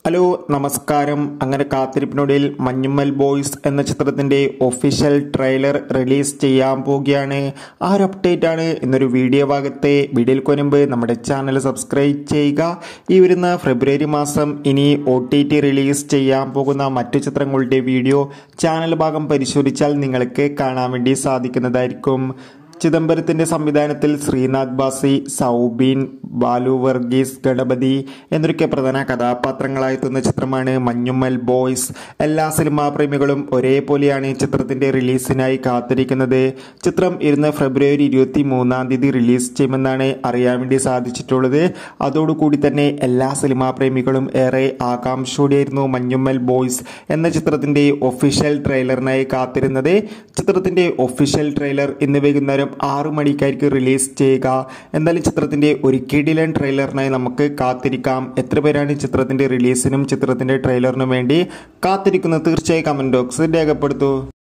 hello നമസ്കാരം അങ്ങനെ കാത്തിരിപ്പിനൊടിയിൽ Manjummel boys എന്ന ചിത്രത്തിന്റെ ഒഫീഷ്യൽ ട്രെയിലർ റിലീസ് ചെയ്യാൻ പോവുകയാണ് ആ ഒരു അപ്ഡേറ്റ് ആണ് ഇന്നൊരു വീഡിയോ ഭാഗത്തെ വീഡിയോയിൽ കൊനുമ്പ് നമ്മുടെ ചാനൽ സബ്സ്ക്രൈബ് ചെയ്യുക ഈ വരുന്ന ഫെബ്രുവരി മാസം ഇനി ഒ ടി ടി റിലീസ് ചെയ്യാൻ പോകുന്ന മറ്റു ചിത്രങ്ങളുടെ വീഡിയോ ചാനൽ ഭാഗം പരിശോധിച്ചാൽ നിങ്ങൾക്ക് കാണാൻ വേണ്ടി സാധിക്കുന്നതായിരിക്കും ചിദംബരത്തിന്റെ സംവിധാനത്തിൽ ശ്രീനാഥ് ബാസി സൗബീൻ ബാലു വർഗീസ് ഗണപതി എന്നൊക്കെ പ്രധാന കഥാപാത്രങ്ങളായെത്തുന്ന ചിത്രമാണ് മഞ്ഞുമ്മൽ ബോയ്സ് എല്ലാ സിനിമാ പ്രേമികളും ഒരേപോലെയാണ് ഈ ചിത്രത്തിന്റെ റിലീസിനായി കാത്തിരിക്കുന്നത് ചിത്രം ഇരുന്ന് ഫെബ്രുവരി ഇരുപത്തി മൂന്നാം തീയതി റിലീസ് ചെയ്യുമെന്നാണ് അറിയാൻ വേണ്ടി സാധിച്ചിട്ടുള്ളത് അതോടുകൂടി തന്നെ എല്ലാ സിനിമാ പ്രേമികളും ഏറെ ആകാംക്ഷയോടെയായിരുന്നു മഞ്ഞുമ്മൽ ബോയ്സ് എന്ന ചിത്രത്തിന്റെ ഒഫീഷ്യൽ ട്രെയിലറിനായി കാത്തിരുന്നത് ചിത്രത്തിന്റെ ഒഫീഷ്യൽ ട്രെയിലർ ഇന്ന് വൈകുന്നേരം ആറു മണിക്കായിരിക്കും റിലീസ് ചെയ്യുക എന്തായാലും ചിത്രത്തിന്റെ ഒരു കിടിലൻ ട്രെയിലറിനായി നമുക്ക് കാത്തിരിക്കാം എത്ര പേരാണ് ചിത്രത്തിന്റെ റിലീസിനും ചിത്രത്തിന്റെ ട്രെയിലറിനും വേണ്ടി കാത്തിരിക്കുന്നത് തീർച്ചയായും കമന്റ് ബോക്സിൽ രേഖപ്പെടുത്തൂ